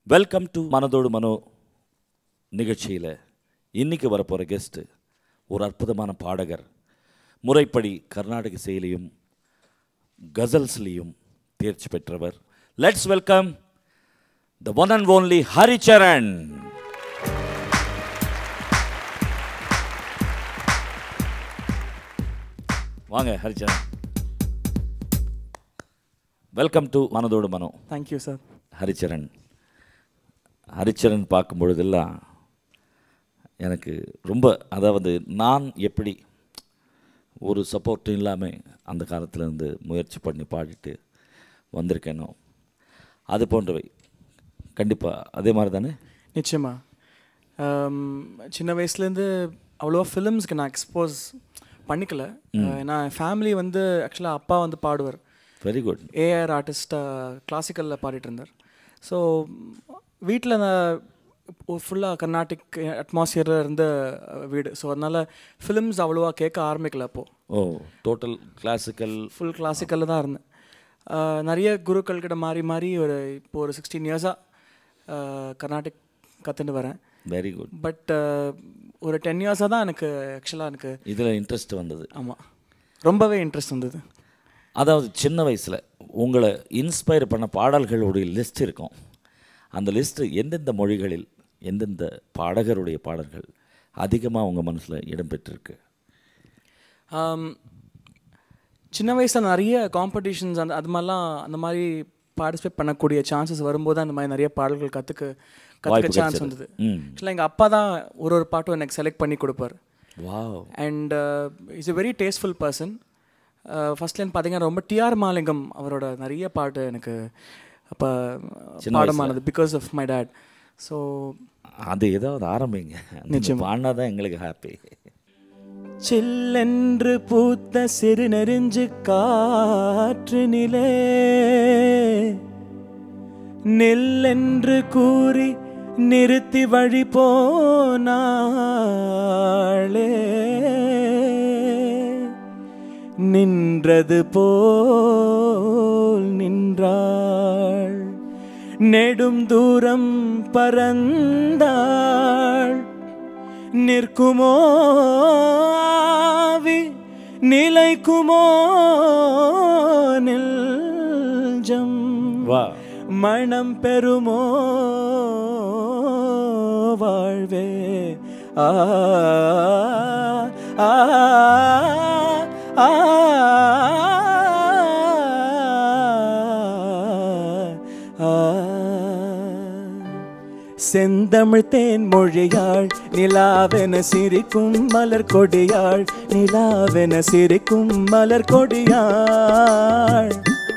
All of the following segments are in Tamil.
வெல்கம் டு மனதோடு மனோ நிகழ்ச்சியில் இன்னைக்கு வரப்போகிற கெஸ்ட்டு ஒரு அற்புதமான பாடகர் முறைப்படி கர்நாடக இசையிலையும் கசல்ஸ்லேயும் தேர்ச்சி பெற்றவர் let's welcome the one and only Haricharan வாங்க Haricharan welcome to Manathodu Mano thank you sir Haricharan Haricharan பார்க்கும் பொழுதெல்லாம் எனக்கு ரொம்ப அதாவது நான் எப்படி ஒரு சப்போர்ட்டும் இல்லாமல் அந்த காலத்துல இருந்து முயற்சி பண்ணி பாடிட்டு வந்திருக்கேனோ அது போன்றவை கண்டிப்பாக அதே மாதிரி தானே நிச்சயமா ஆம், சின்ன வயசுலேருந்து அவ்வளோவா ஃபிலிம்ஸ்க்கு நான் எக்ஸ்போஸ் பண்ணிக்கல நான் ஃபேமிலி வந்து ஆக்சுவலாக அப்பா வந்து பாடுவார் வெரி குட் ஏஆர் ஆர்டிஸ்டாக கிளாசிக்கலில் பாடிட்டு இருந்தார் ஸோ வீட்டில் நான் ஃபுல்லாக கர்நாடிக் அட்மாஸ்பியரில் இருந்த அஹ், வீடு ஸோ அதனால் ஃபிலிம்ஸ் அவ்வளோவா கேட்க ஆரம்பிக்கல அப்போது ஓ டோட்டல் கிளாசிக்கல் ஃபுல் கிளாசிக்கலில் தான் இருந்தேன் ஆஹ் நிறைய குருக்கள்கிட்ட மாறி மாறி ஒரு இப்போ ஒரு சிக்ஸ்டீன் இயர்ஸாக கர்நாடிக் கற்றுட்டு வரேன் வெரி குட் பட் ஒரு டென் இயர்ஸாக தான் எனக்கு ஆக்சுவலாக எனக்கு இதில் இன்ட்ரெஸ்ட் வந்தது ஆமாம் ரொம்பவே இன்ட்ரெஸ்ட் வந்தது அதாவது சின்ன வயசில் உங்களை இன்ஸ்பயர் பண்ண பாடல்களுடைய லிஸ்ட் இருக்கும் அந்த லிஸ்ட்டு எந்தெந்த மொழிகளில் எந்தெந்த பாடகருடைய பாடல்கள் அதிகமாக உங்கள் மனசில் இடம்பெற்றிருக்கு ஆம், சின்ன வயசில் நிறைய காம்படிஷன்ஸ் அந்த அது மாதிரிலாம் அந்த மாதிரி பார்ட்டிசிபேட் பண்ணக்கூடிய சான்சஸ் வரும்போது அந்த மாதிரி நிறைய பாடல்கள் கற்றுக்க கற்றுக்க வாய்ப்பு சான்ஸ் கிடைச்சது. வந்தது ம் ஆக்சுவலாக எங்கள் அப்பா தான் ஒரு ஒரு பாட்டும் எனக்கு செலக்ட் பண்ணி கொடுப்பார் wow and is a very tasteful person ஃபர்ஸ்ட்லேருந்து பார்த்தீங்கன்னா ரொம்ப டிஆர் மாலிங்கம் அவரோட நிறைய பாட்டு எனக்கு அப்போ சின்ன பாடமானது because of my dad so அது ஏதாவது ஆரம்பிங்க நிச்சயமா. பாடினா தான் எங்களுக்கு ஹாப்பி சில்லென்று பூத்த சிறு நெறிஞ்சு காற்று நிலே நெல்லென்று கூறி நிறுத்தி வழி போனாளே நின்றது போல் நின்றாள் நெடும் தூரம் பறந்தாள் நிற்குமோ ஆவி நிலைக்குமோ நெல்ஜம் வா மனம் பெறுமோ வாழ்வே ஆ ஆ ஆ ஆ செந்தமிழ் தேன் மொழியாள் நிலாவென சிரிக்கும் மலர் கொடியாள் நிலாவென சிரிக்கும் மலர் கொடியாள்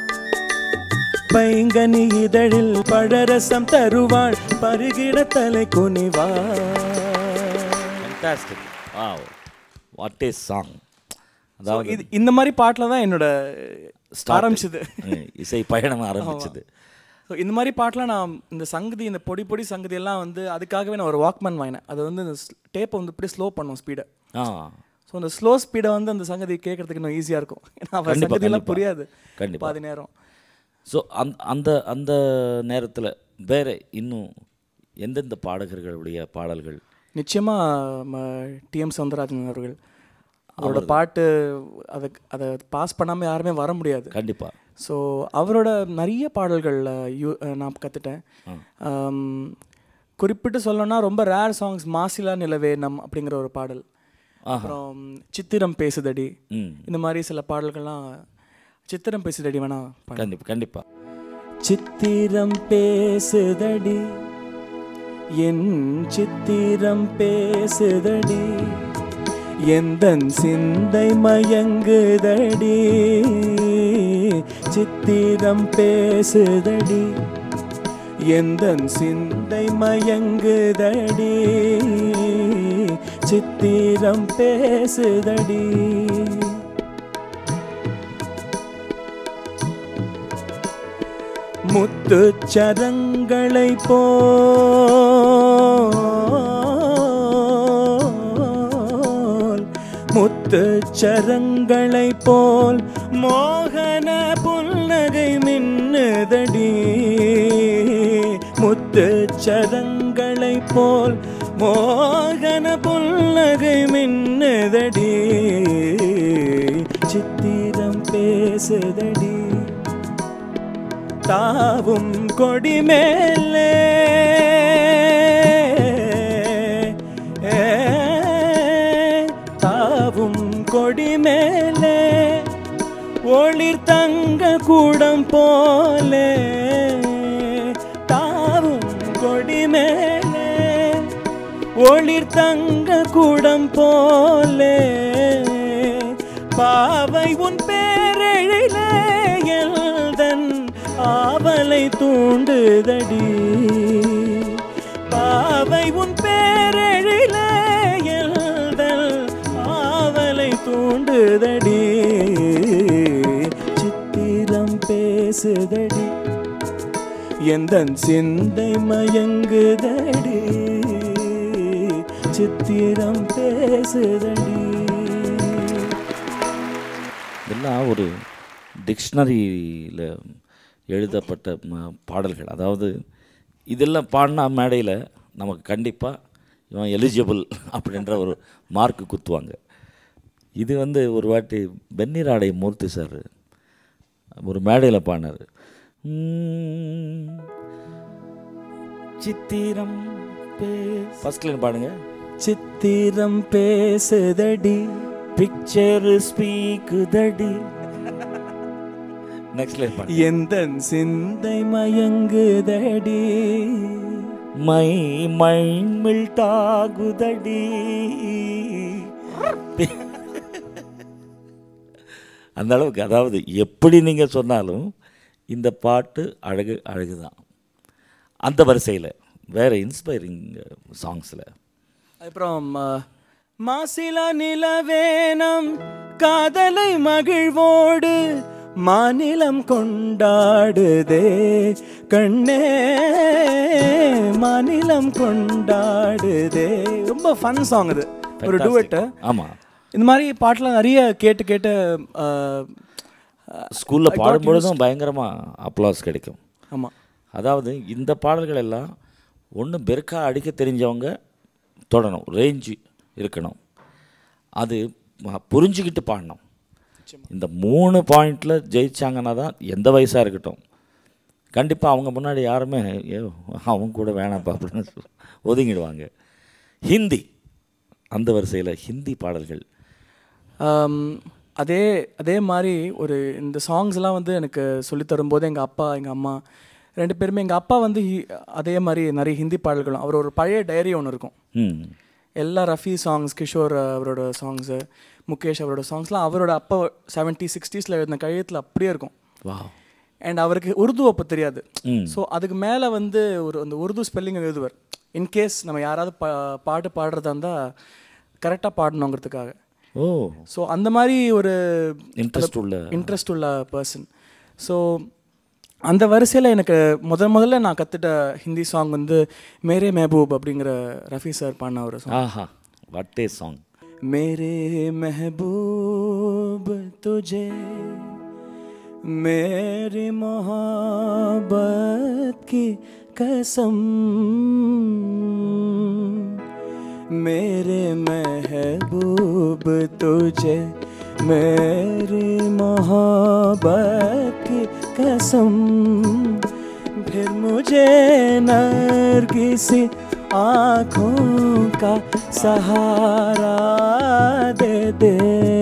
பைங்கனி இதழில் பழரசம் தருவாள் பருகிட தலை குனிவாள் fantastic wow what is song அதாவது இது இந்த மாதிரி பாட்டில் தான் என்னோட ஆரம்பிச்சது ம், இசை பயணம் ஆரம்பிச்சது ஸோ இந்த மாதிரி பாட்டெலாம் நான் இந்த சங்கதி இந்த பொடி பொடி சங்கதி எல்லாம் வந்து அதுக்காகவே நான் ஒரு வாக்மேன் வாங்கினேன் அது வந்து இந்த டேப்பை வந்து இப்படி ஸ்லோ பண்ணும் ஸ்பீடை ஆ ஸோ அந்த ஸ்லோ ஸ்பீடை வந்து அந்த சங்கதி கேட்கறதுக்கு இன்னும் ஈஸியாக இருக்கும் ஏன்னா அவ கண்டிப்பா, சங்கதியெல்லாம் கண்டிப்பா. புரியாது கண்டிப்பா. பாதி நேரம் ஸோ அந் அந்த அந்த நேரத்தில் வேற இன்னும் எந்தெந்த பாடகர்களுடைய பாடல்கள் நிச்சயமாக டிஎம் சவுந்தரராஜன் அவர்கள் அவரோட பாட்டு அதை அதை பாஸ் பண்ணாமல் யாருமே வர முடியாது கண்டிப்பாக ஸோ அவரோட நிறைய பாடல்கள் அஹ், யூ- அஹ், நான் கற்றுட்டேன் குறிப்பிட்டு சொல்லணும்னா ரொம்ப ரேர் சாங்ஸ் மாசிலா நிலவே நம் அப்படிங்கிற ஒரு பாடல் அப்புறம் சித்திரம் பேசுதடி ம் இந்த மாதிரி சில பாடல்கள்லாம் சித்திரம் பேசுதடி வேணா பாடு. கண்டிப்பாக கண்டிப்பாக சித்திரம் பேசுதடி என் சித்திரம் பேசுதடி எந்தன் சிந்தை மயங்குதடி சித்திரம் பேசுதடி எந்தன் சிந்தை மயங்குதடி சித்திரம் பேசுதடி முத்துச் சரங்களை போல் முத்துச் சரங்களை போல் மோகன புன்னகை மின்னுதடி முத்து முத்து சரங்களை போல் மோகன புன்னகை மின்னுதடி சித்திரம் பேசுதடி தாவும் கொடி மேலே தாவும் கொடி மேலே ஒளிர் தங்க கூடம் போலே தாவும் கொடி மேலே ஒளிர் தங்க கூடம் போலே பாவை உன் பேரெழிலே எல்தன் ஆவலை தூண்டுதடி பாவை உன் பேரெழிலே எல்தல் ஆவலை தூண்டுதடி சித்திரம் பேசுதடி எந்தன் சிந்தை மயங்குதடி சித்திரம் பேசுதடி இதெல்லாம் ஒரு டிக்ஷனரியில் எழுதப்பட்ட ம- பாடல்கள் அதாவது இதெல்லாம் பாடினா மேடையில் நமக்கு கண்டிப்பாக இவன் எலிஜிபிள் அப்படின்ற ஒரு மார்க் குத்துவாங்க இது வந்து ஒரு வாட்டி வெந்நீராடை மூர்த்தி சார் ஒரு மேடையில் பாடினார் சித்திரம் ஃபர்ஸ்ட் லைன் பாடுங்க சித்திரம் பேசுதடி பிக்சர் ஸ்பீக்குதடி நெக்ஸ்ட் லைன் பாடுங்க எந்தன் சிந்தை மயங்குதடி மை மைண்ட் மில்ட் ஆகுதடி அந்த அளவுக்கு அதாவது எப்படி நீங்கள் சொன்னாலும் இந்த பாட்டு அழகு அழகு தான் அந்த வரிசையில் வேறு இன்ஸ்பைரிங் சாங்ஸில் அப்புறம் அஹ், மாசில நிலவேனம் காதலை மகிழ்வோடு மாநிலம் கொண்டாடுதே கண்ணே மாநிலம் கொண்டாடுதே ரொம்ப ஃபன் சாங் இது ஒரு டூவெட்டு ஆமாம் இந்த மாதிரி பாட்டெலாம் நிறைய கேட்டு கேட்டு அஹ், ஸ்கூலில் பாடும்பொழுதும் பயங்கரமாக அப்ளாஸ் கிடைக்கும் ஆமாம் அதாவது இந்த பாடல்கள் எல்லாம் ஒன்று பெருக்கா அடிக்க தெரிஞ்சவங்க தொடணும் ரேஞ்சு இருக்கணும் அது ம- புரிஞ்சுக்கிட்டு பாடணும் இந்த மூணு பாயிண்டில் ஜெயிச்சாங்கன்னா தான் எந்த வயசாக இருக்கட்டும் கண்டிப்பாக அவங்க முன்னாடி யாருமே ஏ அவங்க கூட வேணாம்ப்பா அப்படின்னு சொல்லி ஒதுங்கிடுவாங்க ஹிந்தி அந்த வரிசையில் ஹிந்தி பாடல்கள் ஆம், அதே அதே மாதிரி ஒரு இந்த சாங்ஸ்லாம் வந்து எனக்கு சொல்லித் தரும்போது எங்கள் அப்பா எங்கள் அம்மா ரெண்டு பேருமே எங்கள் அப்பா வந்து ஹி- அதே மாதிரி நிறைய ஹிந்தி பாடல்களும் அவர் ஒரு பழைய டைரி ஒன்று இருக்கும் ம் எல்லா ரஃபி சாங்ஸ் கிஷோர் அவரோட சாங்ஸு முகேஷ் அவரோட சாங்ஸ்லாம் அவரோட அப்பா செவன்ட்டி சிக்ஸ்டீஸில் எழுதின கழியத்தில் அப்படியே இருக்கும் வா அண்ட் அவருக்கு உருது அப்போ தெரியாது ம் ஸோ அதுக்கு மேலே வந்து ஒரு அந்த உருது ஸ்பெல்லிங் எழுதுவார் இன்கேஸ் நம்ம யாராவது பா பாட்டு பாடுறதா இருந்தால் கரெக்டாக பாடணுங்கிறதுக்காக ஓ ஸோ அந்த மாதிரி ஒரு இன்ட்ரெஸ்ட் உள்ள இன்ட்ரெஸ்ட் உள்ள பர்சன் ஸோ அந்த வரிசையில் எனக்கு முதல் முதல்ல நான் கற்றுட்ட ஹிந்தி சாங் வந்து மேரே மெஹபூப் அப்படிங்கிற ரஃபி சார் பாடின ஒரு சாங் ஆஹா வட்டே சாங் मेरे महबूब तुझे मेरी मोहब्बत की कसम मेरे महबूब तुझे मेरी मोहब्बत की कसम फिर मुझे नरगिसी आँखों का सहारा दे दे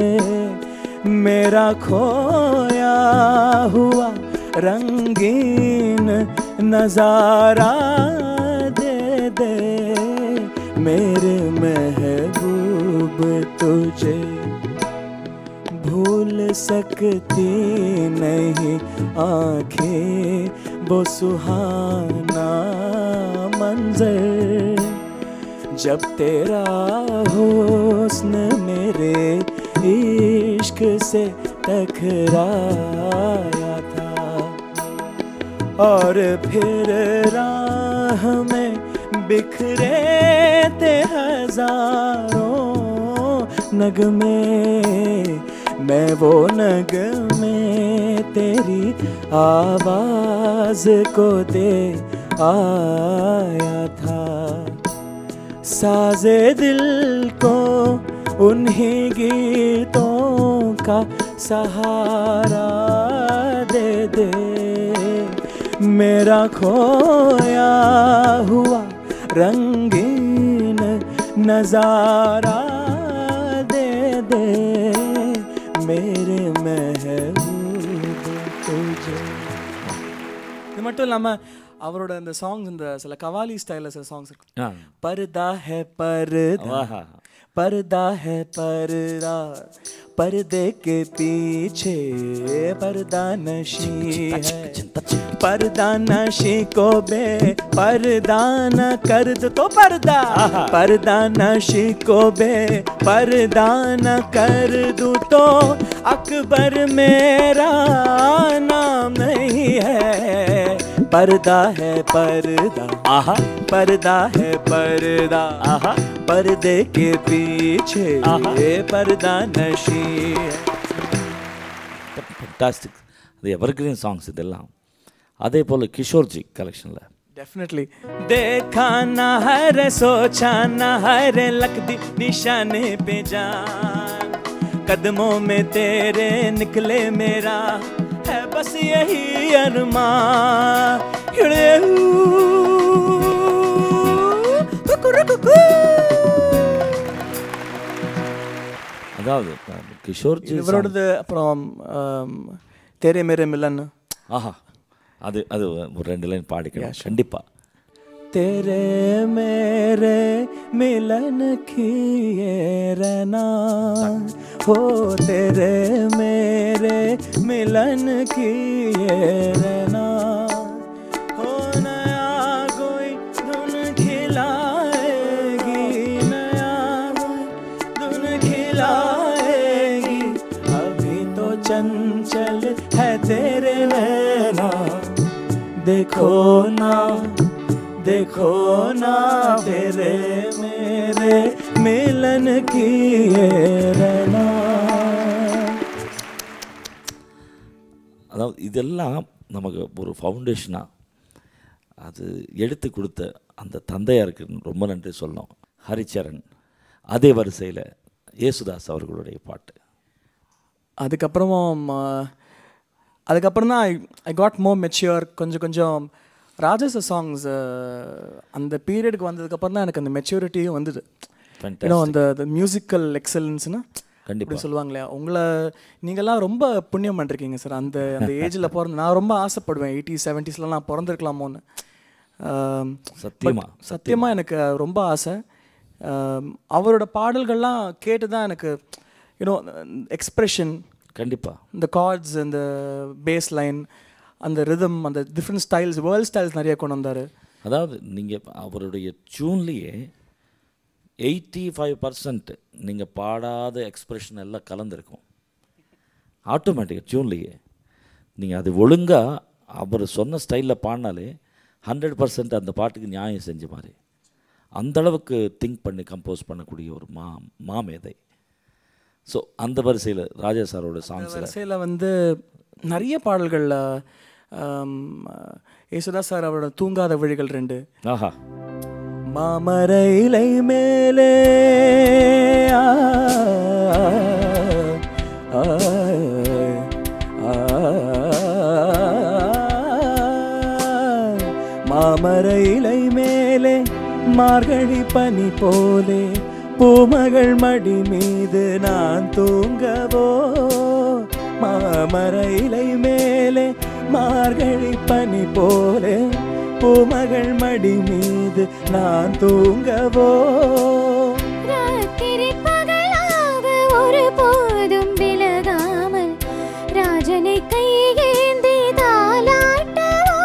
मेरा खोया हुआ रंगीन नजारा दे दे मेरे महबूब तुझे भूल सकती नहीं आंखें वो सुहाना मंजर जब तेरा हुस्न मेरे इश्क से टकराया था और फिर राह में बिखरे थे हजारों नगमे मैं वो नगमे तेरी आवाज को दे आया था साजे दिल को उन्हीं गीतों का सहारा दे दे मेरा खोया हुआ रंगीन नजारा दे दे मेरे महबूब तुझे இது மட்டும் இல்லாமல் அவரோட இந்த சாங்ஸ் இந்த சில கவாலி ஸ்டைலில் சில சாங்ஸ் இருக்கும் ஆ पर्दा है पर्दा ஆஹா पर्दा है पर्दा पर्दे के पीछे पर्दा नशी है पर्दा नशी को बे पर्दा न कर दो तो पर्दा पर्दा नशी को बे पर्दा न कर दूं तो अकबर मेरा नाम नहीं है पर्दा है पर्दा ஆஹா पर्दा है पर्दा ஆஹா पर्दे के पीछे आहा। ये पर्दा नशी है ஃபண்டாஸ்டிக் அது எவர்கிரீன் சாங்ஸ் இதெல்லாம் அதே போல் கிஷோர்ஜி கலெக்ஷனில் डेफिनेटली देखा ना हर सोचा ना हर लकदी निशाने पे जान कदमों में तेरे निकले मेरा है बस यही अरमान हिड़े அதாவது அஹ், கிஷோர்ஜி இவரோடது அப்புறம் ஆம், தேரே மேரே மில்லன் ஆஹா அது அது ஒரு ரெண்டு லைன் பாடிக்கணும் கண்டிப்பாக तेरे मेरे मिलन की ये रहना हो तेरे मेरे मिलन की ये रहना हो नया कोई धुन खिलाएगी नया कोई धुन खिलाएगी अभी तो चंचल है तेरे नैना देखो ना देखो ना तेरे मेरे मिलन की ये रहना அதாவது இதெல்லாம் நமக்கு ஒரு ஃபவுண்டேஷனாக அது எடுத்து கொடுத்த அந்த தந்தையாருக்கு ரொம்ப நன்றி சொல்லணும் ஹரிச்சரன் அதே வரிசையில் ஏசுதாஸ் அவர்களுடைய பாட்டு அதுக்கப்புறமும் ஆ, அதுக்கப்புறம் தான் ஐ காட் மோர் மெச்சியூர் கொஞ்சம் கொஞ்சம் ராஜச சாங்ஸ் அந்த பீரியடுக்கு வந்ததுக்கப்புறம் தான் எனக்கு அந்த மெச்சூரிட்டியும் வந்தது Fantastic. ஏன்னா அந்த மியூசிக்கல் எக்ஸலன்ஸ்னு கண்டிப்பா. அப்படி சொல்லுவாங்க இல்லையா உங்களை நீங்கள்லாம் ரொம்ப புண்ணியம் பண்ணிருக்கீங்க சார் அந்த அந்த ஏஜில் பிறந்து நான் ரொம்ப ஆசைப்படுவேன் எயிட்டி செவன்ட்டீஸ்லாம் நான் பிறந்திருக்கலாமோன்னு ஆம், சத்தியமா but சத்தியமா எனக்கு ரொம்ப ஆசை ஆம், அவரோட பாடல்கள்லாம் கேட்டு தான் எனக்கு யூனோ எக்ஸ்ப்ரெஷன் கண்டிப்பாக இந்த கார்ட்ஸ் அந்த பேஸ் லைன் அந்த ரிதம் அந்த டிஃப்ரெண்ட் ஸ்டைல்ஸ் வேர்ல்ட் ஸ்டைல்ஸ் நிறைய கொண்டு வந்தார் அதாவது நீங்கள் அவருடைய டியூன்லேயே எயிட்டி ஃபைவ் பர்சன்ட் நீங்கள் பாடாத எக்ஸ்பிரஷன் எல்லாம் கலந்துருக்கும் ஆட்டோமேட்டிக்காக டியூன்லேயே நீங்கள் அது ஒழுங்காக அவர் சொன்ன ஸ்டைலில் பாடினாலே ஹண்ட்ரட் பர்சன்ட் அந்த பாட்டுக்கு நியாயம் செஞ்ச மாதிரி அந்த அளவுக்கு திங்க் பண்ணி கம்போஸ் பண்ணக்கூடிய ஒரு மா மாமேதை ஸோ அந்த வரிசையில் ராஜா சாரோட சாங்ஸில் வரிசையில் வந்து நிறைய பாடல்கள் ஆம், யேசுதாஸ் சார் அவரோட தூங்காத வழிகள் ரெண்டு ஆஹா மாமர இலை மேலே ஆ, ஆ, ஆ, மாமர இலை மேலே மார்கழி பனி போலே பூமகள் மடி மீது நான் தூங்கவோ மாமர இலை மேலே மார்கழி பனி போலே பூமகள் மடி மீது நான் தூங்கவோ ராத்திரி பகலாக ஒருபோதும் விலகாமல் ராஜனை கையேந்தி தாலாட்டவோ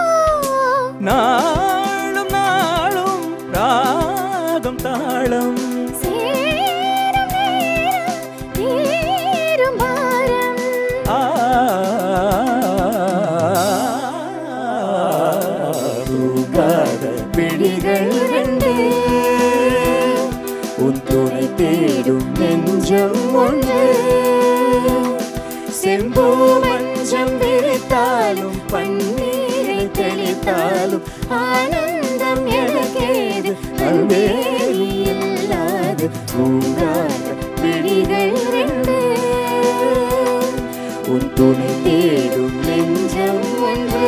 நாளும் நாளும் ராகம் தாளம் சேரும் நேரம் தீரும் பாரம் ஆ தூங்காத பிடிகள் ரெண்டு உன் துணை தேடும் நெஞ்சம் ஒன்று செம்பூ மஞ்சம் விரித்தாலும் பன்னீரை தெளித்தாலும் ஆ ஆனந்தம் எனக்கேது அன்பே நீ இல்லாது தூங்காத விழிகள் ரெண்டு உன் துணை தேடும் நெஞ்சம் ஒன்று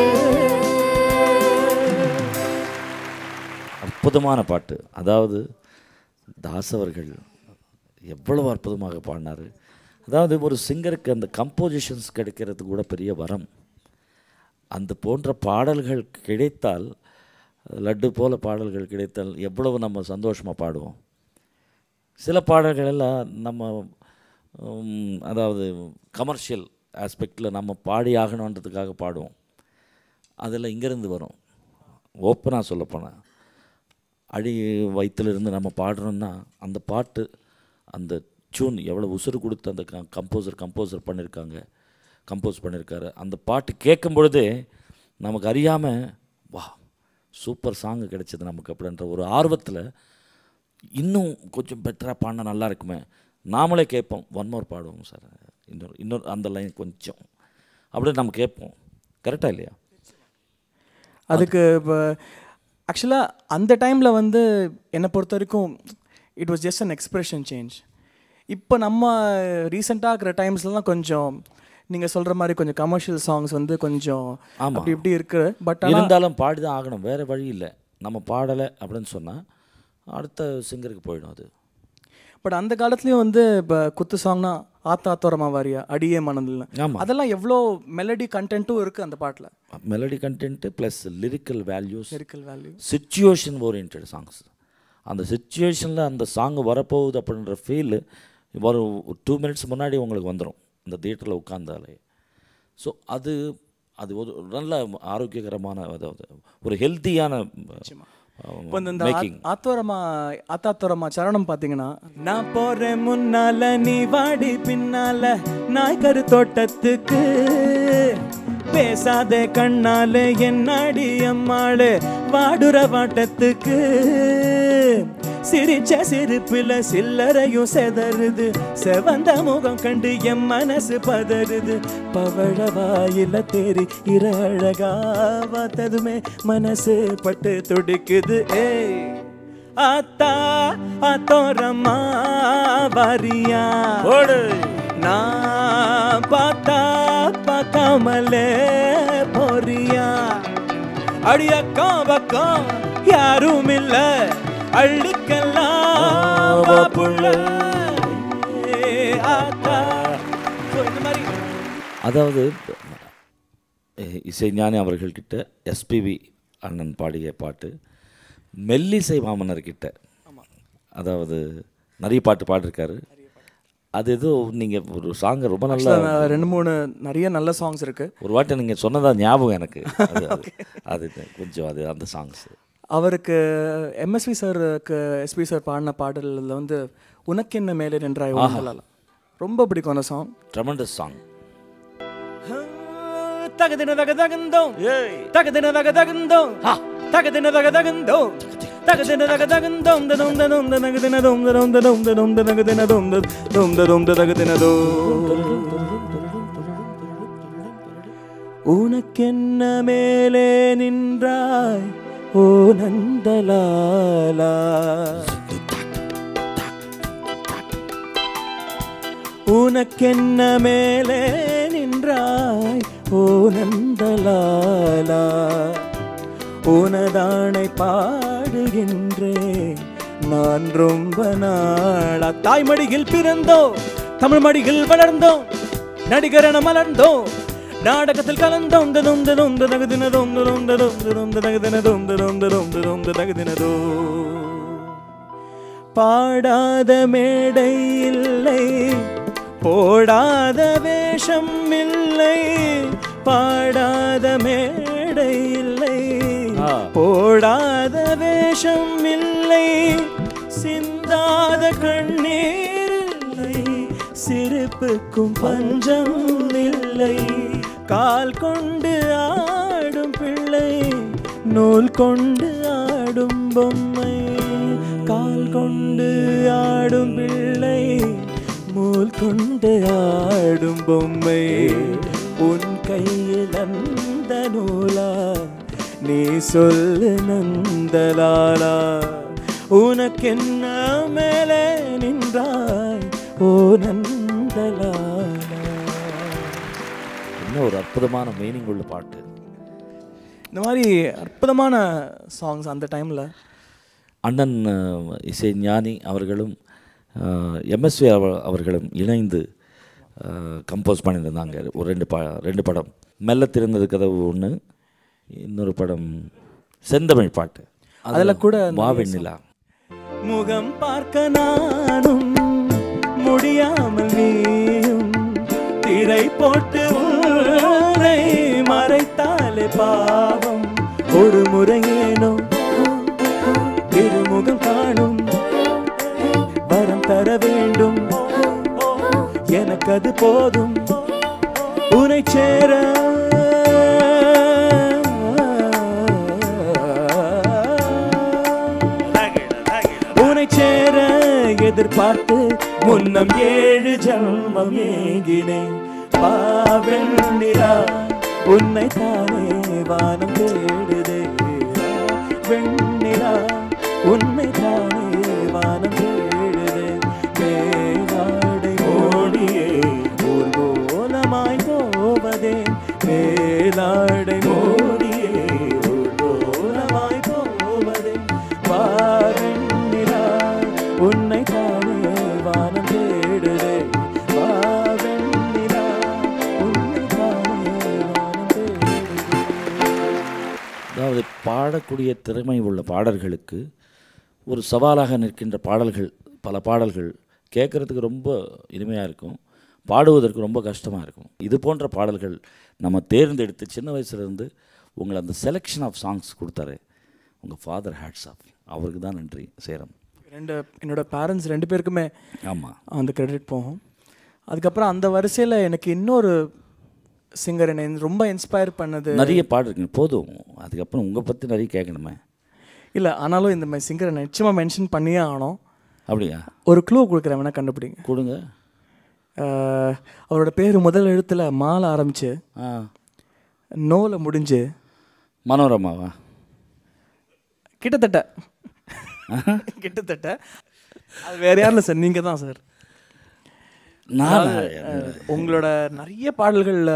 அற்புதமான பாட்டு அதாவது தாஸ் அவர்கள் எவ்வளவு அற்புதமாக பாடினார் அதாவது ஒரு சிங்கருக்கு அந்த கம்போசிஷன்ஸ் கிடைக்கிறது கூட பெரிய வரம் அந்த போன்ற பாடல்கள் கிடைத்தால் லட்டு போல பாடல்கள் கிடைத்தால் எவ்வளவு நம்ம சந்தோஷமாக பாடுவோம் சில பாடல்கள் எல்லாம் நம்ம உம், அதாவது கமர்ஷியல் ஆஸ்பெக்டில் நம்ம பாடி ஆகணுன்றதுக்காக பாடுவோம் அதில் இங்கேருந்து வரும் ஓப்பனாக சொல்லப்போனால் அடி வயிற்றிலிருந்து நம்ம பாடுறோம்னா அந்த பாட்டு அந்த டியூன் எவ்வளோ உசுறு கொடுத்து அந்த கம்போசர் கம்போசர் பண்ணியிருக்காங்க கம்போஸ் பண்ணியிருக்காரு அந்த பாட்டு கேட்கும் பொழுதே நமக்கு அறியாமல் வா சூப்பர் சாங்கு கிடைச்சது நமக்கு அப்படின்ற ஒரு ஆர்வத்தில் இன்னும் கொஞ்சம் பெட்டராக பாடினா நல்லா இருக்குமே நாமளே கேட்போம் ஒன் மோர் பாடுவோம் சார் இன்னொரு இன்னொரு அந்த லைன் கொஞ்சம் அப்படியே நம்ம கேட்போம் கரெக்டாக இல்லையா அதுக்கு இப்போ ஆக்சுவலாக அந்த டைமில் வந்து என்னை பொறுத்த வரைக்கும் it was just an expression change இப்போ நம்ம ரீசெண்டாக இருக்கிற டைம்ஸ்லாம் கொஞ்சம் நீங்கள் சொல்கிற மாதிரி கொஞ்சம் கமர்ஷியல் சாங்ஸ் வந்து கொஞ்சம் ஆமா. அப்படி இப்படி இருக்கு பட் இருந்தாலும் பாடி தான் ஆகணும் வேறு வழி இல்லை நம்ம பாடலை அப்படின்னு சொன்னால் அடுத்த சிங்கருக்கு போயிடும் அது பட் அந்த காலத்துலேயும் வந்து இப்போ குத்து சாங்னா ஆத்தா ஆத்தோரமா வாரியா அடியே மனதில் ஆமாம் அதெல்லாம் எவ்வளோ மெலடி கண்டென்ட்டும் இருக்குது அந்த பாட்டில் melody content plus lyrical values lyrical value situation orient songs அந்த சுச்சுவேஷனில் அந்த சாங் வரப்போகுது அப்படின்ற ஃபீல் ஒரு டூ மினிட்ஸ் முன்னாடி உங்களுக்கு வந்துடும் இந்த தியேட்டரில் உட்காந்தாலே ஸோ அது அது ஒரு நல்ல ஆரோக்கியகரமான அதாவது ஒரு ஹெல்த்தியான இப்போ இந்த மேக்கிங் ஆத்தோரமா ஆத்தாத்தோரமா சரணம் பார்த்தீங்கன்னா நான் போறேன் முன்னால நீ வாடி பின்னால நாய்க்கரு தோட்டத்துக்கு பேசாத கண்ணால என்னாடி அம்மாளு வாடுற வாட்டத்துக்கு சிரிச்ச சிரிப்புல சில்லறையும் செதறுது செவந்த முகம் கண்டு என் மனசு பதறுது பவழ வாயில தேறி இர அழகா பார்த்ததுமே மனசு பட்டு துடிக்குது ஏய் ஆத்தா ஆத்தோரம்மா வாரியா நான் பார்த்தா பார்க்காமலே போறியா அடியக்கா பக்கம் யாரும் இல்ல அள்ளிக்கலாம் வா புள்ள. ஏ ஆத்தா. So, இந்த மாதிரி அதாவது அஹ், இசைஞானி அவர்கள்கிட்ட எஸ்பிவி அண்ணன் பாடிய பாட்டு மெல்லிசை மாமனர்கிட்ட அதாவது நிறைய பாட்டு பாடிருக்காரு அது ஏதோ நீங்கள் ஒரு சாங்கை ரொம்ப நல்லா நான் ரெண்டு மூணு நிறைய நல்ல சாங்ஸ் இருக்கு ஒரு வாட்டி நீங்கள் சொன்னதா ஞாபகம் எனக்கு அது அது- அது கொஞ்சம் அது அந்த சாங்ஸ் அவருக்கு எம்எஸ்வி சாருக்கு எஸ்பி சார் பாடின பாடலில் வந்து உனக்கு என்ன மேலே நின்றாய் உங்களால் ரொம்ப பிடிக்கும் அந்த சாங் ட்ரமண்டஸ் சாங் தகதின தக தகுந்தோம் தகதின தக தகுந்தோம் தகதின தக தகுந்தோம் தகதின தக தகுந்தோம் ததோம் ததோம் தகதின தோம் ததோம் ததோம் ததோம் தகதின தோம் தோம் ததோம் தகதின உனக்கென்ன மேலே நின்றாய் ஓ நந்தலாலா உனக்கென்ன மேலே நின்றாய் ஓ நந்தலாலா உனதானை பாடுகின்றேன் நான் ரொம்ப நாளா தாய்மடியில் பிறந்தோம் தமிழ் மடியில் வளர்ந்தோம் நடிகரென மலர்ந்தோம் நாடகத்தில் கலந்தோம் ததும் ததும் தகுதினதும் ததும் ததும் ததும் தகுதினதும் ததும் ததும் ததும் தகுதினதோ பாடாத மேடை இல்லை போடாத வேஷம் இல்லை பாடாத மேடை இல்லை ஆ. போடாத வேஷம் இல்லை சிந்தாத கண்ணீர் இல்லை சிரிப்புக்கும் பஞ்சம் இல்லை கால் கொண்டு ஆடும் பிள்ளை நூல் கொண்டு ஆடும் பொம்மை கால் கொண்டு ஆடும் பிள்ளை நூல் கொண்டு ஆடும் பொம்மை உன் கையில் அந்த நூலா நீ சொல்லு நந்தலாலா உனக்கென்ன மேலே நின்றாய் ஓ நந்தலாலா இன்னும் ஒரு அற்புதமான மீனிங் உள்ள பாட்டு இந்த மாதிரி அற்புதமான சாங்ஸ் அந்த டைமில் அண்ணன் அஹ், இசை ஞானி அவர்களும் எம்எஸ்வி அவர்களும் இணைந்து கம்போஸ் பண்ணியிருந்தாங்க ஒரு ரெண்டு பா ரெண்டு படம் மெல்ல திறந்தது கதவு ஒன்று இன்னொரு படம் செந்தமிழ் பாட்டு அதுல கூட நிறைய மாவெண்ணிலா முகம் பார்க்க நானும் முடியாமல் நீயும் திரை போட்டு உன்னை மறைத்தாலே பாவம் ஒரு முறையேனோ திருமுகம் காணும் வரம் தர வேண்டும் எனக்கு அது போதும் உனை சேர உனை சேர எதிர்பார்த்து முன்னம் ஏழு ஜன்மம் ஏங்கினேன் பாவெண்ணிலா உன்னை தானே வானம் தேடுதே வெண்ணிலா உன்னை தானே வானம் தேடுதே மேலாடை ஓடியே ஊர்கோலமாய் போவதே மேலாடை ஓடியே ஊர்கோலமாய் போவதே வாவெண்ணிலா உன்னை தானே வானம் தேடுதே வாவெண்ணிலா உன்னை தானே வானம் தேடுதே அதாவது பாடக்கூடிய திறமை உள்ள பாடல்களுக்கு ஒரு சவாலாக நிற்கின்ற பாடல்கள் பல பாடல்கள் கேட்குறதுக்கு ரொம்ப இனிமையாக இருக்கும் பாடுவதற்கு ரொம்ப கஷ்டமாக இருக்கும் இது போன்ற பாடல்கள் நம்ம தேர்ந்தெடுத்து சின்ன வயசுலேருந்து உங்களை அந்த செலெக்ஷன் ஆஃப் சாங்ஸ் கொடுத்தாரு உங்கள் ஃபாதர் ஹேட்ஸ் ஆஃப் அவருக்கு தான் நன்றி சேரம் ரெண்டு என்னோட பேரண்ட்ஸ் ரெண்டு பேருக்குமே ஆமாம் அந்த கிரெடிட் போகும் அதுக்கப்புறம் அந்த வரிசையில் எனக்கு இன்னொரு சிங்கர் என்னை ரொம்ப இன்ஸ்பயர் பண்ணது நிறைய பாடிருக்கீங்க போதும் அதுக்கப்புறம் உங்கள் பற்றி நிறைய கேட்கணுமே இல்லை ஆனாலும் இந்த மாதிரி சிங்கரை நிச்சயமாக மென்ஷன் பண்ணியே ஆகணும் அப்படியா ஒரு க்ளூ கொடுக்குறேன் வேணால் கண்டுபிடிங்க கொடுங்க அஹ், அவரோட பேர் முதல் எழுத்தில் மால ஆரம்பிச்சு ஆ நோல முடிஞ்சு மனோரமாவா கிட்டத்தட்ட கிட்டத்தட்ட அது வேற யாரும் இல்லை சார் நீங்கள் தான் சார் நான் அஹ், உங்களோட நிறைய பாடல்களில்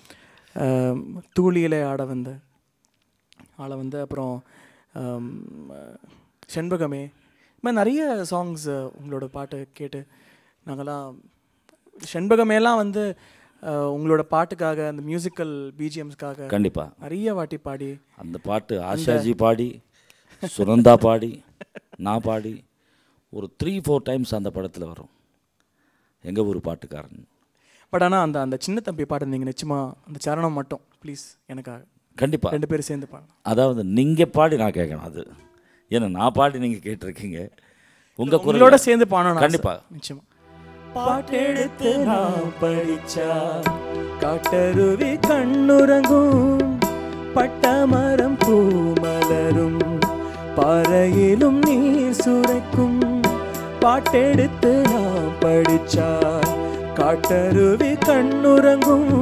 தூளியிலே ஆட வந்த ஆள வந்து அப்புறம் ஆம், அஹ், செண்பகமே இது மாதிரி நிறைய சாங்ஸ் உங்களோட பாட்டு கேட்டு நாங்கள்லாம் செண்பகமேலாம் வந்து அஹ், உங்களோட பாட்டுக்காக அந்த மியூசிக்கல் பிஜிஎம்ஸ்க்காக கண்டிப்பாக நிறைய வாட்டி பாடி அந்த பாட்டு ஆஷாஜி பாடி சுனந்தா பாடி நான் பாடி ஒரு த்ரீ ஃபோர் டைம்ஸ் அந்த படத்தில் வரும் எங்கள் ஊர் பாட்டுக்காரன் பட் ஆனால் அந்த அந்த சின்ன தம்பி பாட்டு நீங்கள் நிச்சயமாக அந்த சரணம் மட்டும் ப்ளீஸ் எனக்காக கண்டிப்பாக ரெண்டு பேரும் சேர்ந்து பாடலாம் அதாவது நீங்கள் பாடி நான் கேட்கணும் அது ஏன்னா நான் பாடி நீங்கள் கேட்டிருக்கீங்க உங்கள் உங்களோட குரலோட சேர்ந்து பாடணும் கண்டிப்பா. நிச்சயமா பாட்டெடுத்து நான் படிச்சா காட்டருவி கண்ணுறங்கும் பட்டமரம் பூமலரும் பாறையிலும் நீர் சுரைக்கும் பாட்டெடுத்து நான் படிச்சா காட்டருவி கண்ணுறங்கும்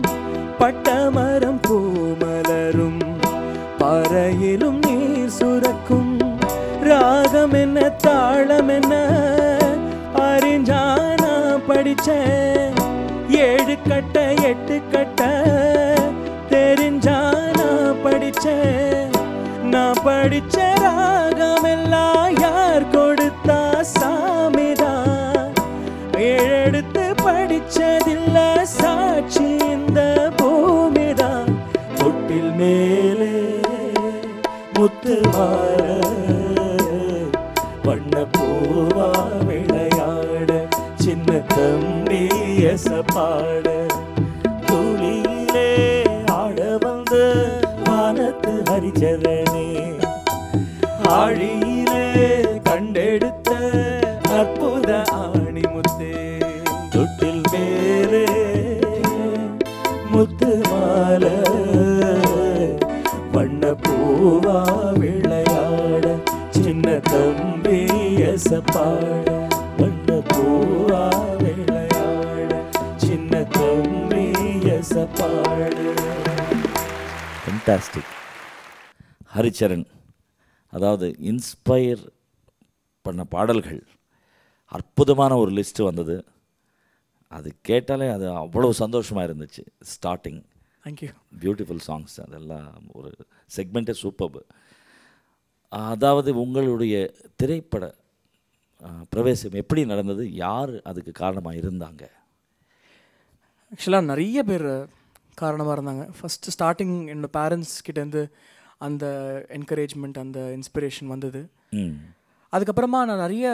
பட்டமரம் பூமலரும் பாறையிலும் நீர் சுரக்கும் ராகம் என்ன தாளம் என்ன அறிஞ்சானா படிச்சேன் ஏழு கட்ட எட்டு கட்ட தெரிஞ்சானா படிச்சேன் நான் படிச்ச ராகம் எல்லாம் யார் கொடுத்தா சாமிதான் ஏழெடுத்து படிச்சதில்ல சாட்சி இந்த பூமிதான் தொட்டில் மேலே முத்து மாற வண்ண பூவா விளையாட சின்ன தம்பி எச பாட துளியிலே ஆட வந்த வானத்து ஹரிச்சரணே ஆழியிலே கண்டெடுத்த அற்புத ஆணிமுத்தே தொட்டில் மேலே முத்து மாலை வண்ண பூவா விளையாட சின்ன தம்பி எச பாட வண்ண பூவா விளையாட சின்ன தம்பி எச பாட ஃபென்டாஸ்டிக் ஹரிச்சரன் அதாவது இன்ஸ்பயர் பண்ண பாடல்கள் அற்புதமான ஒரு லிஸ்ட்டு வந்தது அது கேட்டாலே அது அவ்வளோ சந்தோஷமாக இருந்துச்சு ஸ்டார்டிங் தேங்க்யூ பியூட்டிஃபுல் சாங்ஸ் அதெல்லாம் ஒரு செக்மெண்ட்டே சூப்பர் அதாவது உங்களுடைய திரைப்பட ஆ, பிரவேசம் எப்படி நடந்தது யார் அதுக்கு காரணமாக இருந்தாங்க ஆக்சுவலாக நிறைய பேர் காரணமாக இருந்தாங்க ஃபஸ்ட்டு ஸ்டார்டிங் என்னோட பேரண்ட்ஸ் கிட்டேருந்து அந்த என்கரேஜ்மெண்ட் அந்த இன்ஸ்பிரேஷன் வந்தது ம் அதுக்கப்புறமா நான் நிறைய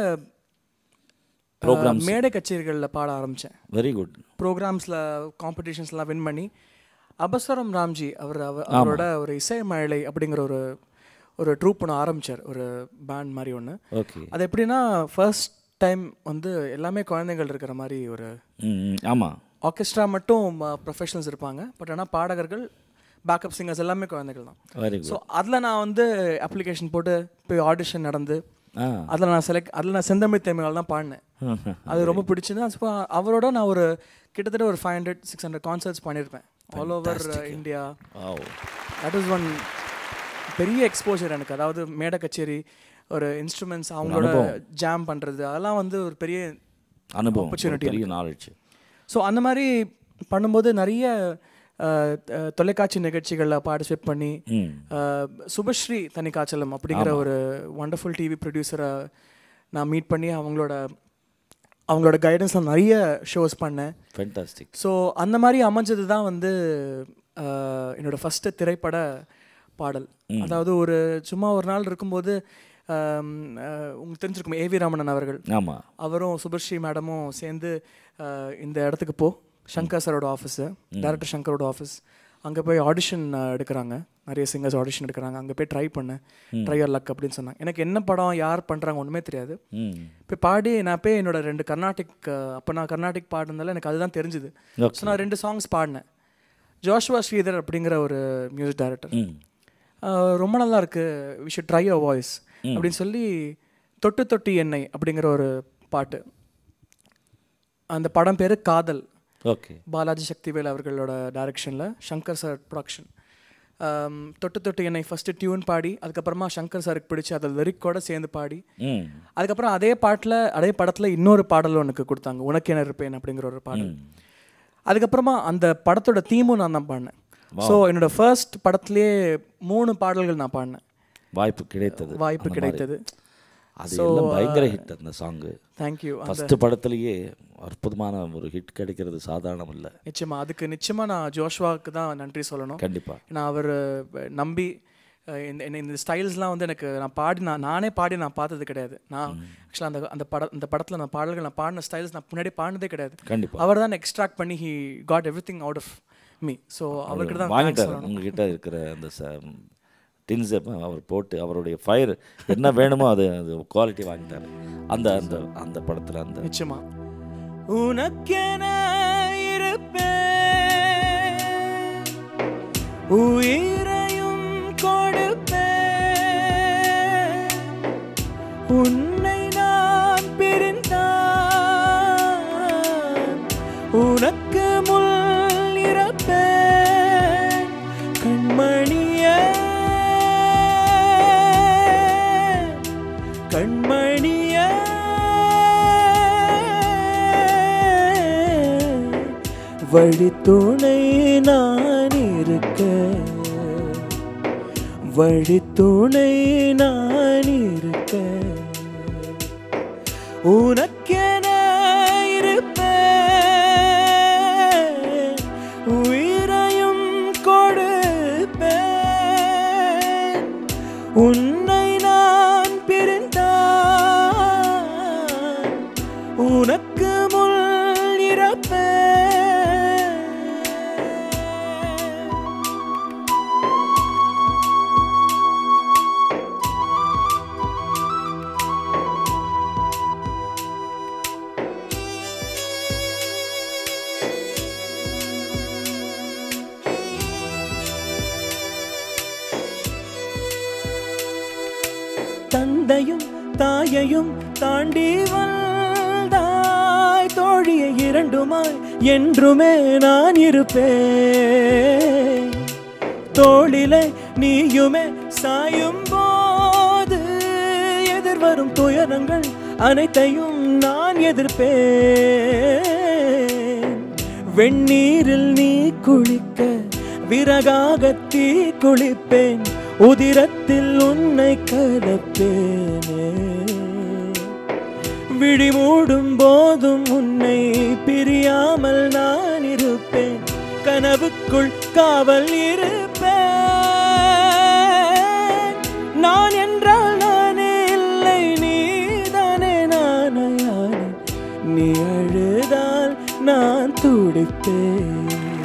Programs. மேடை கச்சேரிகளில் பாட ஆரம்பித்தேன் வெரி குட் ப்ரோக்ராம்ஸில் காம்படிஷன்ஸ்லாம் வின் பண்ணி அபசரம் ராம்ஜி அவர் அவ- அவரோட ஒரு இசை மழை அப்படிங்கிற ஒரு ஒரு ட்ரூப் ஒன்று ஆரம்பித்தார் ஒரு பேண்ட் மாதிரி ஒன்று ஓகே அது எப்படின்னா ஃபர்ஸ்ட் டைம் வந்து எல்லாமே குழந்தைகள் இருக்கிற மாதிரி ஒரு ம் ஆமாம் ஆர்கெஸ்ட்ரா மட்டும் ப்ரொஃபஷனல்ஸ் இருப்பாங்க பட் ஆனால் பாடகர்கள் பேக்கப் சிங்கர்ஸ் எல்லாமே குழந்தைகள் தான் வெரி ஸோ குட் அதில் நான் வந்து அப்ளிகேஷன் போட்டு போய் ஆடிஷன் நடந்து ஆ அதில் நான் செலக்ட் அதில் நான் செந்தமிழ் தேமையால் தான் பாடினேன் அது ரொம்ப பிடிச்சது அப்போ அவரோட நான் ஒரு கிட்டத்தட்ட ஒரு five hundred six hundred concerts பண்ணியிருப்பேன் all over India oh that is one பெரிய எக்ஸ்போஜர் எனக்கு அதாவது மேடை கச்சேரி ஒரு இன்ஸ்ட்ருமெண்ட்ஸ் அவங்களோட ஜாம் பண்ணுறது அதெல்லாம் வந்து ஒரு பெரிய அனுபவம் ஒரு Opportunity பெரிய நாலேஜ் ஸோ அந்த மாதிரி பண்ணும்போது நிறைய அஹ், அஹ், தொலைக்காட்சி நிகழ்ச்சிகளில் பார்ட்டிசிபேட் பண்ணி ம் அஹ், சுபஸ்ரீ தனிக்காச்சலம் அப்படிங்கிற ஒரு வண்டர்ஃபுல் டிவி ப்ரொடியூசரை நான் மீட் பண்ணி அவங்களோட அவங்களோட கைடன்ஸில் நிறைய ஷோஸ் பண்ணேன் ஃபென்டாஸ்டிக் ஸோ அந்த மாதிரி அமைஞ்சது தான் வந்து அஹ், என்னோட ஃபஸ்ட்டு திரைப்பட பாடல் அதாவது ஒரு சும்மா ஒரு நாள் இருக்கும்போது அம், அஹ், உங்களுக்கு தெரிஞ்சிருக்கும் ஏவி ராமணன் அவர்கள் ஆமாம் அவரும் சுபஸ்ரீ மேடமும் சேர்ந்து அஹ், இந்த இடத்துக்கு போ சங்கர் சரோட ஆஃபீஸு டேரக்டர் சங்கரோட ஆஃபீஸ் அங்கே போய் ஆடிஷன் எடுக்கிறாங்க நிறைய சிங்கர்ஸ் ஆடிஷன் எடுக்கிறாங்க அங்கே போய் ட்ரை பண்ணேன் ட்ரை யர் லக் அப்படின்னு சொன்னாங்க எனக்கு என்ன படம் யார் பண்ணுறாங்க ஒன்றுமே தெரியாது ம் போய் பாடி நான் போய் என்னோட ரெண்டு கர்நாடிக் அப்போ நான் கர்நாடிக் பாடினதால எனக்கு அதுதான் தெரிஞ்சுது Okay. ஸோ நான் ரெண்டு சாங்ஸ் பாடினேன் ஜோஷ்வா ஸ்ரீதர் அப்படிங்கிற ஒரு மியூசிக் டைரக்டர் ம் ரொம்ப நல்லா இருக்கு we should try your voice அப்படின்னு சொல்லி தொட்டு தொட்டி எண்ணெய் அப்படிங்கிற ஒரு பாட்டு அந்த படம் பேர் காதல் ஓகே பாலாஜி சக்திவேல் அவர்களோட டைரக்ஷனில் சங்கர் சார் ப்ரொடக்ஷன் தொட்டு தொட்டு என்னை ஃபஸ்ட்டு டியூன் பாடி அதுக்கப்புறமா சங்கர் சாருக்கு பிடிச்சி அதை லிரிக்கோட சேர்ந்து பாடி ம் அதுக்கப்புறம் அதே பாட்டில் அதே படத்தில் இன்னொரு பாடலும் எனக்கு கொடுத்தாங்க உனக்கு என்ன இருப்பேன் அப்படிங்கிற ஒரு பாடல் அதுக்கப்புறமா அந்த படத்தோட தீமும் நான் தான் பாடினேன் ஸோ என்னோட ஃபர்ஸ்ட் படத்துலேயே மூணு பாடல்கள் நான் பாடினேன் வாய்ப்பு கிடைத்தது வாய்ப்பு அந்த மாதிரி. கிடைத்தது அது எல்லாம் பயங்கர ஹிட் அந்த சாங்கு தேங்க்யூ ஃபஸ்ட்டு படத்துலேயே அற்புதமான ஒரு ஹிட் கிடைக்கிறது சாதாரணம் இல்லை நிச்சயமா அதுக்கு நிச்சயமா நான் ஜோஷ்வாவுக்கு தான் நன்றி சொல்லணும் கண்டிப்பாக ஏன்னா அவர் நம்பி அஹ், இந்த இந்த- இந்த ஸ்டைல்ஸ்லாம் வந்து எனக்கு நான் பாடி நான் நானே பாடி நான் பார்த்தது கிடையாது நான் ஆக்சுவலாக அந்த அந்த பட அந்த படத்தில் நான் பாடல்கள் நான் பாடின ஸ்டைல்ஸ் நான் முன்னாடி பாடினதே கிடையாது கண்டிப்பாக அவர் தான் எக்ஸ்ட்ராக்ட் பண்ணி he got everything out of me so அவர்கிட்ட தான் thanks வாங்கிட்டார் சொல்லணும். உங்ககிட்ட இருக்கிற அந்த ச டின்ஸை அவர் போட்டு அவருடைய ஃபயர் என்ன வேணுமோ அது அது குவாலிட்டி வாங்கிட்டார் அந்த அந்த அந்த படத்தில் அந்த நிச்சயமா உனக்கென இருப்பேன் உயிரையும் கொடுப்பேன் உன்னை நான் பிரிந்தான் உனக்கு முள் இறப்பேன் கண்மணியே கண்மணியே வழித்துணை நான் இருக்க வழித்துணை நான் இருக்க உனக்கென இருப்பேன் உயிரையும் கொடுப்பேன் உன்னை நான் பிரிந்தான் உனக்கு முள் இறப்பேன் தந்தையும் தாயையும் தாண்டி வந்தாய் தோழியை இரண்டுமாய் என்றுமே நான் இருப்பேன் தோளிலே நீயுமே சாயும் போது எதிர்வரும் துயரங்கள் அனைத்தையும் நான் எதிர்ப்பேன் வெந்நீரில் நீ குளிக்க விறகாக தீ குளிப்பேன் உதிரத்தில் உன்னை கலப்பேனே விழி மூடும் போதும் உன்னை பிரியாமல் நான் இருப்பேன் கனவுக்குள் காவல் இருப்பேன் நான் என்றால் நானே இல்லை நீதானே நானையானே நீ அழுதால் நான் துடிப்பேன்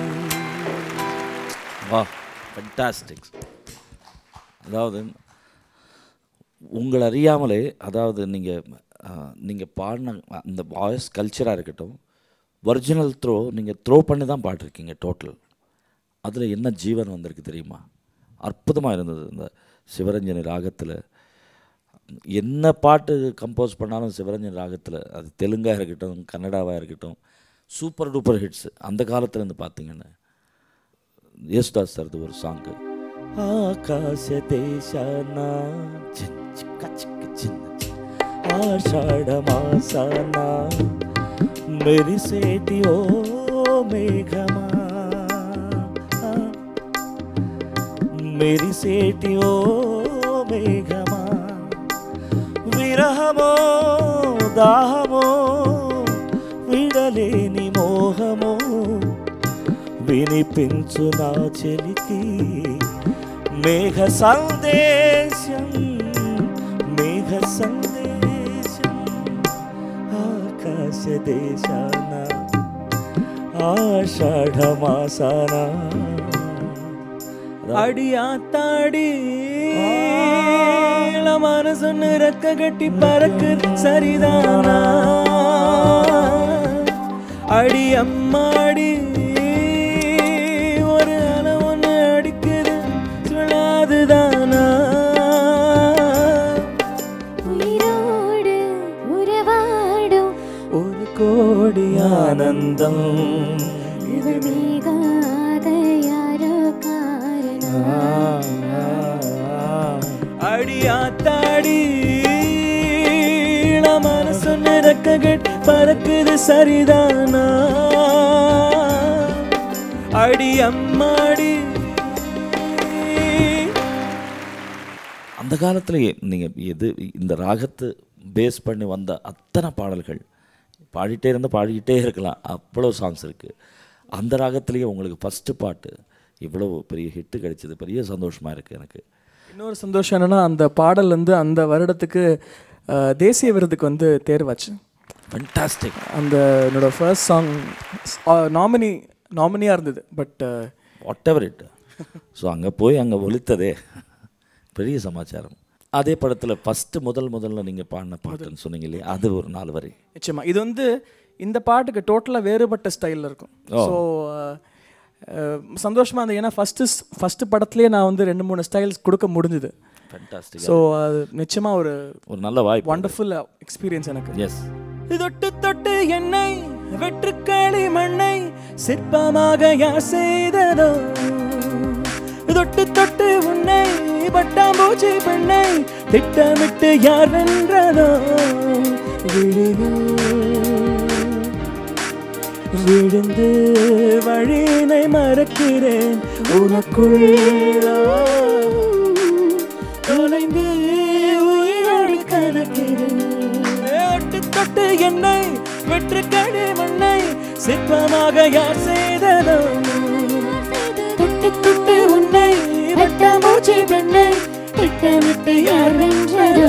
வா ஃபண்டாஸ்டிக்ஸ் அதாவது உங்களை அறியாமலே அதாவது நீங்கள் நீங்கள் பாடின அந்த வாய்ஸ் கல்ச்சராக இருக்கட்டும் ஒரிஜினல் த்ரோ நீங்கள் த்ரோ பண்ணி தான் பாடிருக்கீங்க டோட்டல் அதில் என்ன ஜீவன் வந்திருக்கு தெரியுமா அற்புதமாக இருந்தது இந்த சிவரஞ்சனி ராகத்தில் என்ன பாட்டு கம்போஸ் பண்ணாலும் சிவரஞ்சன் ராகத்தில் அது தெலுங்காக இருக்கட்டும் கன்னடாவாக இருக்கட்டும் சூப்பர் டூப்பர் ஹிட்ஸ் அந்த காலத்துலேருந்து பார்த்தீங்கன்னா యేసుదాస్ సార్ది ఒక సాంగ్ ఆకాశ దేశాన చిక్క చిక్క చిన్న ఆషాఢ మాసాన మెరిసేటి ఓ మేఘమా మెరిసేటి ఓ మేఘమా విరహమో దాహమో విడలేని మోహమో వినిపించు నా చెలికి మేఘ సందేశం మేఘ సందేశం ఆకాశ దేశాన ఆషాఢ మాసాన அடியாத்தாடி மனசொன்னு ரெக்க கட்டி பறக்கு சரிதானா அடி அம்மாடி ஒரு அலை ஒன்று அடிக்குது சொல்லாதுதானா உயிரோடு உறவாடும் ஒரு கோடி ஆனந்தம் இது நீகாத யாரோ காரணம் அடியாத்தாடி மனசு நிறக்க கட் பறக்குது சரிதானா அடி அம்மாடி அந்த காலத்திலேயே நீங்கள் எது இந்த ராகத்தை பேஸ் பண்ணி வந்த அத்தனை பாடல்கள் பாடிட்டே இருந்தால் பாடிக்கிட்டே இருக்கலாம் அவ்வளோ சாங்ஸ் இருக்குது அந்த ராகத்திலேயே உங்களுக்கு ஃபஸ்ட்டு பாட்டு இவ்வளோ பெரிய ஹிட்டு கிடைச்சது பெரிய சந்தோஷமாக இருக்குது எனக்கு இன்னொரு சந்தோஷம் என்னன்னா அந்த பாடல் வந்து அந்த வருடத்துக்கு அஹ், தேசிய விருதுக்கு வந்து தேர்வாச்சு ஃபண்டாஸ்டிக் அந்த என்னோட ஃபர்ஸ்ட் சாங் நாமினி நாமினியாக இருந்தது but whatever it so அங்கே போய் அங்கே ஒலித்ததே பெரிய சமாச்சாரம் அதே படத்தில் ஃபஸ்ட்டு முதல் முதல்ல நீங்கள் பாடின பாட்டுன்னு சொன்னீங்க இல்லையா அது ஒரு நாலு வரி நிச்சயமா இது வந்து இந்த பாட்டுக்கு டோட்டலாக வேறுபட்ட ஸ்டைலில் இருக்கும் ஸோ சந்தோஷமாக இருந்தது ஏன்னா ஃபஸ்ட்டு ஃபஸ்ட்டு படத்துலேயே நான் வந்து ரெண்டு மூணு ஸ்டைல்ஸ் கொடுக்க முடிஞ்சுது ஃபண்டாஸ்டிக் ஸோ அது நிச்சயமாக ஒரு ஒரு நல்ல வாய்ப்பு வண்டர்ஃபுல் எக்ஸ்பீரியன்ஸ் எனக்கு எஸ் தொட்டு தொட்டு என்னை வெற்றுக்களி மண்ணை சிற்பமாக யார் செய்ததோ தொட்டு தொட்டு உன்னை பட்டாம்பூச்சி பெண்ணை திட்டமிட்டு யார் வென்றதோ விழிகள் விழுந்து வழியினை மறக்கிறேன் உனக்குள்ளோ தொலைந்து உயிரோடு கலக்கிறேன் தொட்டு தொட்டு என்னை வெற்று கடை மண்ணை சிற்பமாக யார் செய்ததோ தொட்டு தொட்டு உன்னை வட்டமூச்சி பெண்ணை திட்டமிட்டு யார் வென்றதோ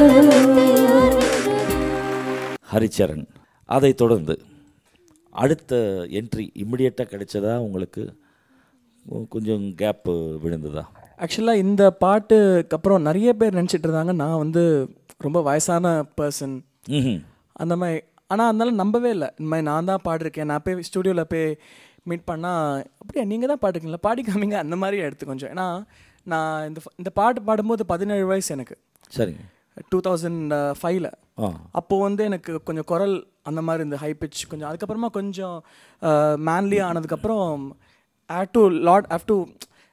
ஹரிச்சரன் அதை தொடர்ந்து அடுத்த என்ட்ரி இம்மிடியட்டாக கிடைச்சதா உங்களுக்கு கொ- கொஞ்சம் கேப்பு விழுந்ததா ஆக்சுவலாக இந்த பாட்டுக்கு அப்புறம் நிறைய பேர் நினச்சிட்டு இருந்தாங்க நான் வந்து ரொம்ப வயசான பர்சன் ம் அந்த மாதிரி ஆனால் அதனால நம்பவே இல்லை இந்த மாதிரி நான் தான் பாடிருக்கேன் நான் போய் ஸ்டூடியோவில் போய் மீட் பண்ணால் அப்படியே நீங்கள் தான் பாடிருக்கீங்களா பாடி காமிங்க அந்த மாதிரி எடுத்து கொஞ்சம் ஏன்னா நான் இந்த இந்த பாட்டு பாடும்போது பதினேழு வயசு எனக்கு சரிங்க டூ தௌசண்ட் ஃபைவ்ல ஆ அப்போது வந்து எனக்கு கொஞ்சம் குரல் அந்த மாதிரி இந்த ஹை பிச் கொஞ்சம் அதுக்கப்புறமா கொஞ்சம் மேன்லி ஆனதுக்கப்புறம் had to lot have to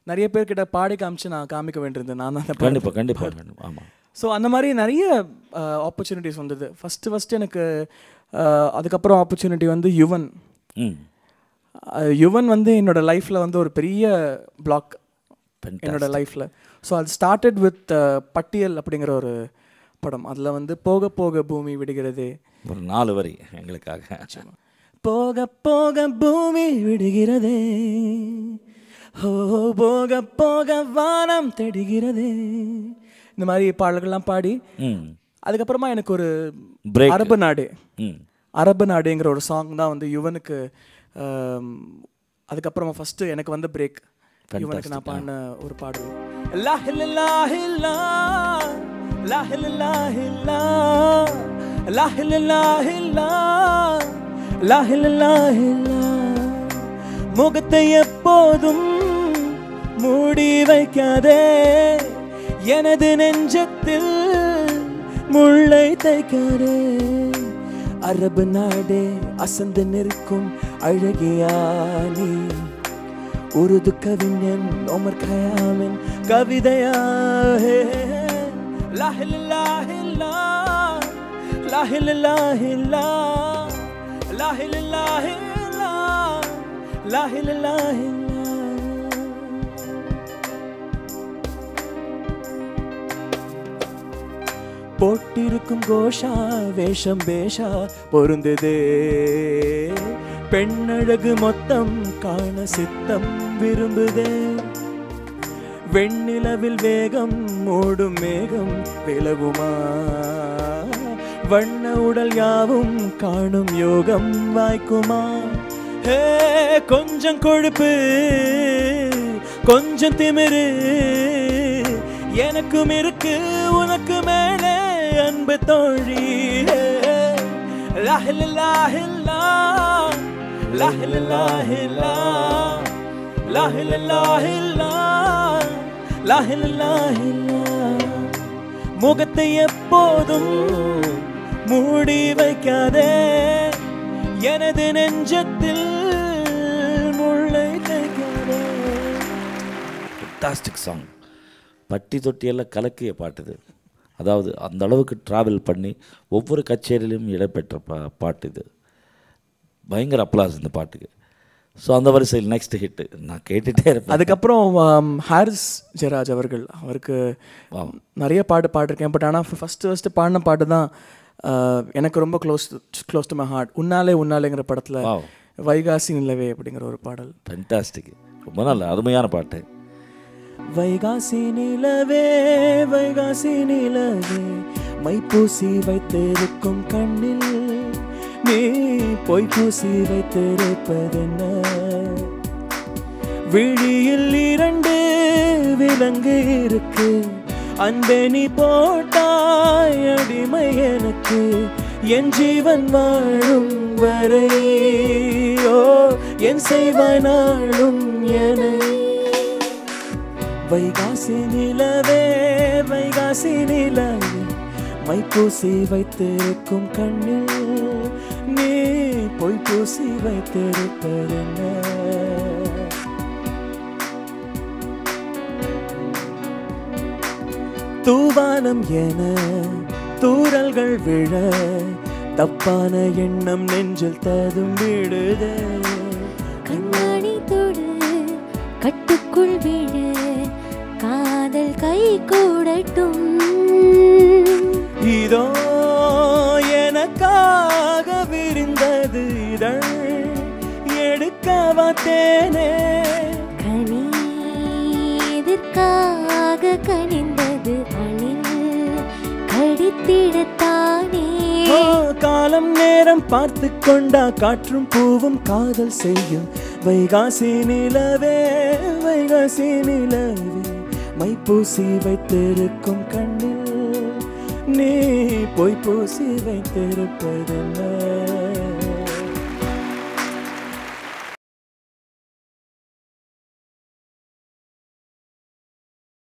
நிறைய பேர்கிட்ட பாடி காமிச்சு நான் காமிக்க வேண்டியிருந்தேன் நான் தான் அந்த பாட்டு. கண்டிப்பாக கண்டிப்பாக கண்டிப்பாக ஆமாம் ஸோ அந்த மாதிரி நிறைய ஆப்பர்ச்சுனிட்டிஸ் வந்தது ஃபஸ்ட்டு ஃபஸ்ட்டு எனக்கு அஹ், அதுக்கப்புறம் ஆப்பர்ச்சுனிட்டி வந்து யுவன் ம் அஹ், யுவன் வந்து என்னோட லைஃப்பில் வந்து ஒரு பெரிய பிளாக் Fantastic. என்னோட லைஃப்பில் ஸோ அது ஸ்டார்டட் வித் பட்டியல் அப்படிங்கிற ஒரு படம் அதில் வந்து போக போக பூமி விடுகிறதே ஒரு நாலு வரி எங்களுக்காக போக போக பூமி விடுகிறதே ஓ போக போக வானம் தெடுகிறதே இந்த மாதிரி பாடல்கள்லாம் பாடி ம் அதுக்கப்புறமா எனக்கு ஒரு Break. அரபு நாடு ம் அரபு நாடுங்கிற ஒரு சாங் தான் வந்து யுவனுக்கு ஆம், அதுக்கப்புறமா ஃபஸ்ட்டு எனக்கு வந்த பிரேக் யுவனுக்கு நான் பாடின ஒரு பாடல் லா ஹில்லா ஹில்லா, லா ஹில்லா ஹில்லா, லா ஹில்லா ஹில்லா, லா ஹில்லா ஹில்லா. முகத்தை எப்போதும் மூடி வைக்காதே எனது நெஞ்சத்தில் முள்ளை தைக்காதே அரபு நாடே அசந்து நிற்கும் அழகியா நீ உருது கவிஞன் ஒமர் கயாமின் கவிதையா ஹே, ஹே, ஹே. லா ஹில்லா ஹில்லா, லா ஹில்லா ஹில்லா, லா ஹில்லா ஹில்லா, லா ஹில்லா ஹில்லா. போட்டிருக்கும் கோஷா வேஷம் பேஷா பொருந்ததே பெண்ணழகு மொத்தம் காண சித்தம் விரும்புதே வெண்ணிலவில் வேகம் மூடும் மேகம் விலகுமா வண்ண உடல் யாவும் காணும் யோகம் வாய்க்குமா ஹே கொஞ்சம் கொழுப்பு கொஞ்சம் திமிரு எனக்கும் இருக்கு உனக்கு மேலே அன்பு தோழி லாஹில்லாஹில்லா லாஹில்லாஹில்லா லாஹில்லாஹில்லா லாஹில்லாஹில்லா முகத்தை எப்போதும் மூடி வைக்காதே எனது நெஞ்சத்தில் முள்ளை தைக்காதே ஃபண்டாஸ்டிக் சாங் பட்டி தொட்டியெல்லாம் கலக்கிய பாட்டு இது அதாவது அந்த அளவுக்கு ட்ராவல் பண்ணி ஒவ்வொரு கச்சேரியிலும் இடம்பெற்ற பா பாட்டு இது பயங்கர அப்ளாஸ் இந்த பாட்டுக்கு ஸோ அந்த வரிசையில் நெக்ஸ்ட் ஹிட்டு நான் கேட்டுகிட்டே இருப்பேன் அதுக்கப்புறம் ஆம், ஹாரிஸ் ஜெராஜ் அவர்கள் அவருக்கு Wow. நிறைய பாட்டு பாடிருக்கேன் பட் ஆனால் ஃபஸ்ட்டு ஃபஸ்ட்டு பாடின பாட்டு தான் ஆ, எனக்கு ரொம்ப close close to my heart Unnale உன்னாலேங்கிற படத்தில் Wow. வைகாசி நிலவே அப்படிங்கிற ஒரு பாடல் ஃபென்டாஸ்டிக் ரொம்ப நல்ல அருமையான பாட்டு வைகாசி நிலவே வைகாசி நிலவே மைப்பூசி வைத்திருக்கும் கண்ணில் நீ பொய் பூசி வைத்திருப்பதென்ன விழியில் இரண்டு விலங்கு இருக்கு அன்பே நீ போட்டாய் அடிமை எனக்கு என் ஜீவன் வாழும் வரை ஓ என் செய்வாய் நாளும் என வைகாசி நிலவே வைகாசி நிலவே மைப்பூசி வைத்திருக்கும் கண்ணில் நீ பொய் பூசி வைத்திருப்பதென்ன தூவானம் என தூறல்கள் விழ தப்பான எண்ணம் நெஞ்சில் ததும் விடுதே கண்ணாடி தொடு கட்டுக்குள் விழ காதல் கை கூடட்டும் இதோ எனக்காக விரிந்தது இதழ் எடுக்கவா தேனே கனி எதற்காக கனிந்தது அணில் கடித்திடத்தானே ஓ, காலம் நேரம் பார்த்து கொண்டா காற்றும் பூவும் காதல் செய்யும் வைகாசி நிலவே வைகாசி நிலவே மைப்பூசி வைத்திருக்கும் கண்ணில் நீ பொய் பூசி வைத்திருப்பதென்ன